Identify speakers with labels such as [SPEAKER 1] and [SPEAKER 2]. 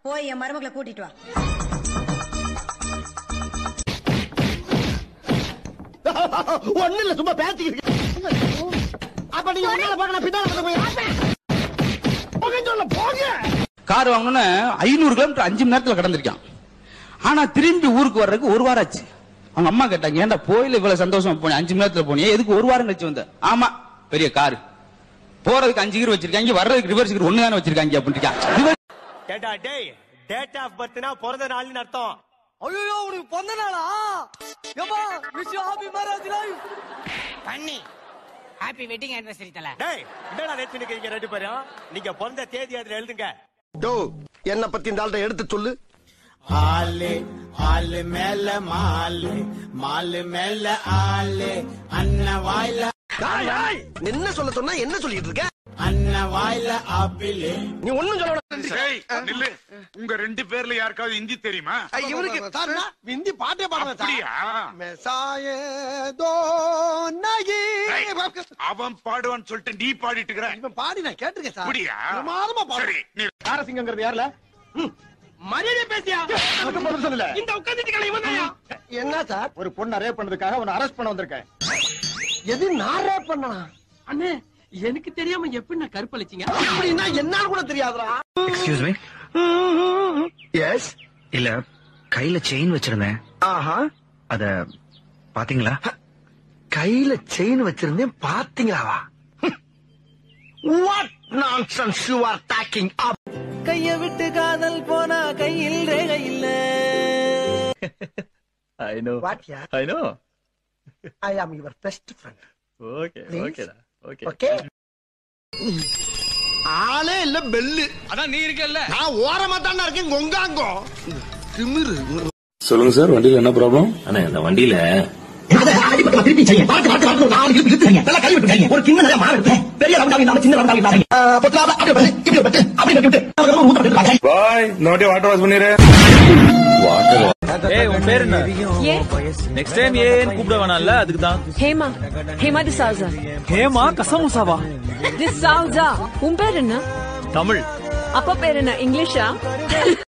[SPEAKER 1] போய் என் மருமகளை கூட்டிட்டு வா
[SPEAKER 2] ஒண்ணு இல்ல சும்மா பேசிக்கிட்டு அப்ப நீங்க முன்னால பார்க்க நான் பின்னால வந்து போய் போங்க சொல்ல போங்க
[SPEAKER 3] கார் வாங்கணும்னு ஐநூறு கிலோமீட்டர் அஞ்சு மணி நேரத்துல கடந்திருக்கான் ஆனா திரும்பி ஊருக்கு வர்றதுக்கு ஒரு வாரம் ஆச்சு அவங்க அம்மா கேட்டாங்க ஏன்டா போயில இவ்வளவு சந்தோஷமா போனேன் அஞ்சு மணி நேரத்துல போனியே எதுக்கு ஒரு வாரம் கழிச்சு வந்த ஆமா பெரிய கார் போறதுக்கு அஞ்சு கீர் வச்சிருக்காங்க வர்றதுக்கு ரிவர்ஸ் கீர் ஒண்ணு தானே வச்சிருக்காங்க அப்படின்னு
[SPEAKER 4] கேட்டா டேய் டேட் ஆஃப் பர்த்னா பிறந்த நாள்னு அர்த்தம்
[SPEAKER 2] ஐயோ உனக்கு பொந்த நாளா ஏப்பா விஷ் ஹாப்பி மேரேஜ் லைஃப்
[SPEAKER 5] பண்ணி ஹாப்பி வெட்டிங் ஆனிவர்சரி தல
[SPEAKER 4] டேய் என்னடா நேத்து நிக்கிறீங்க ரெண்டு பேரும் நீங்க பிறந்த தேதி அதுல எழுதுங்க
[SPEAKER 2] டோ என்ன பத்தி இந்த ஆள்கிட்ட எடுத்து சொல்லு
[SPEAKER 6] ஆளு ஆளு மேல மாலு மாலு மேல ஆளு அண்ண வாயில
[SPEAKER 2] டேய், டேய், என்ன சொல்ல சொன்னா என்ன சொல்லிட்டு இருக்க
[SPEAKER 6] அண்ண வாயில ஆப்பிளு
[SPEAKER 2] நீ ஒண்ணும் சொல்ல
[SPEAKER 7] ஏய், நில்லு உங்க ரெண்டு பேர்ல யாருக்காவது ஹிந்தி தெரியுமா
[SPEAKER 2] இவருக்கு சார் நான் ஹிந்தி பாட்டே பாடுவேன்
[SPEAKER 7] அப்படியா
[SPEAKER 2] மெசாயே தோ நகி
[SPEAKER 7] ஏய், அவன் பாடுவான்னு சொல்லிட்டு நீ பாடிட்டு இருக்கிற
[SPEAKER 2] இவன் பாடி நான் கேட்டிருக்கேன் சார்
[SPEAKER 7] அப்படியா
[SPEAKER 2] பிரமாதமா
[SPEAKER 7] சரி
[SPEAKER 2] பாடு
[SPEAKER 7] நீ
[SPEAKER 2] நாரசிங்கிறது யாருல மரியாதை பேசியா அதுக்கு பதில் சொல்லல இந்த உட்கார்ந்துட்டு இவன் என்ன சார்
[SPEAKER 8] ஒரு பொண்ணை ரேப் பண்ணதுக்காக அவனை அரெஸ்ட் பண்ண வந்திருக்கேன்
[SPEAKER 2] எது நான் ரேப் பண்ணனா
[SPEAKER 9] அண்ணே எனக்கு தெரியாம எப்படி நான் கருப்பளிச்சீங்க
[SPEAKER 2] அப்படின்னா என்னால கூட தெரியாதுடா
[SPEAKER 10] எக்ஸ்கியூஸ் மீ
[SPEAKER 2] எஸ்
[SPEAKER 10] இல்ல கையில செயின் வச்சிருந்தேன்
[SPEAKER 2] ஆஹா
[SPEAKER 10] அத பாத்தீங்களா
[SPEAKER 2] கையில செயின் வச்சிருந்தேன் பாத்தீங்களாவா what nonsense you are talking up
[SPEAKER 9] கைய விட்டு காதல் போனா கையில் ரேகை இல்ல
[SPEAKER 8] I know
[SPEAKER 2] what ya
[SPEAKER 8] I know
[SPEAKER 2] I am your best friend
[SPEAKER 8] okay
[SPEAKER 2] Please.
[SPEAKER 8] ஓகேடா ஓகே
[SPEAKER 2] ஓகே ஆளே இல்ல பெல்லு அதான் நீ இருக்கல்ல நான் ஓரமா தானே இருக்கேன் கொங்காங்கோ திமிரு
[SPEAKER 11] சொல்லுங்க சார் வண்டியில என்ன ப்ராப்ளம் அண்ணா இந்த வண்டியில
[SPEAKER 2] திருப்பி செய்ய பார்த்து பார்த்து பார்த்து ஒரு நாலு இழுப்பு இழுத்துறீங்க நல்லா கை விட்டுறீங்க ஒரு சின்ன நிறைய மாறு இருக்கு பெரிய ரவுண்டாக இல்லாம சின்ன ரவுண்டாக இல்லாம பொத்தாத அப்படியே பட்டு இப்படி பட்டு அப்படி பட்டு விட்டு ஊத்த விட்டுறாங்க
[SPEAKER 11] பாய் இந்த வண்டியை வாட்டர் வாஷ் பண்ணிடு வாட்டர்
[SPEAKER 8] ஏய் உன் பேர் என்ன நெக்ஸ்ட் டைம் ஏன்னு கூப்பிட வேணாம்ல அதுக்கு தான்
[SPEAKER 12] ஹேமா ஹேமா டிசால்சா
[SPEAKER 8] ஹேமா கசமுசாவா
[SPEAKER 12] டிசால்சா உன் பேர் என்ன
[SPEAKER 8] தமிழ்
[SPEAKER 12] அப்பா பேர் என்ன இங்கிலீஷா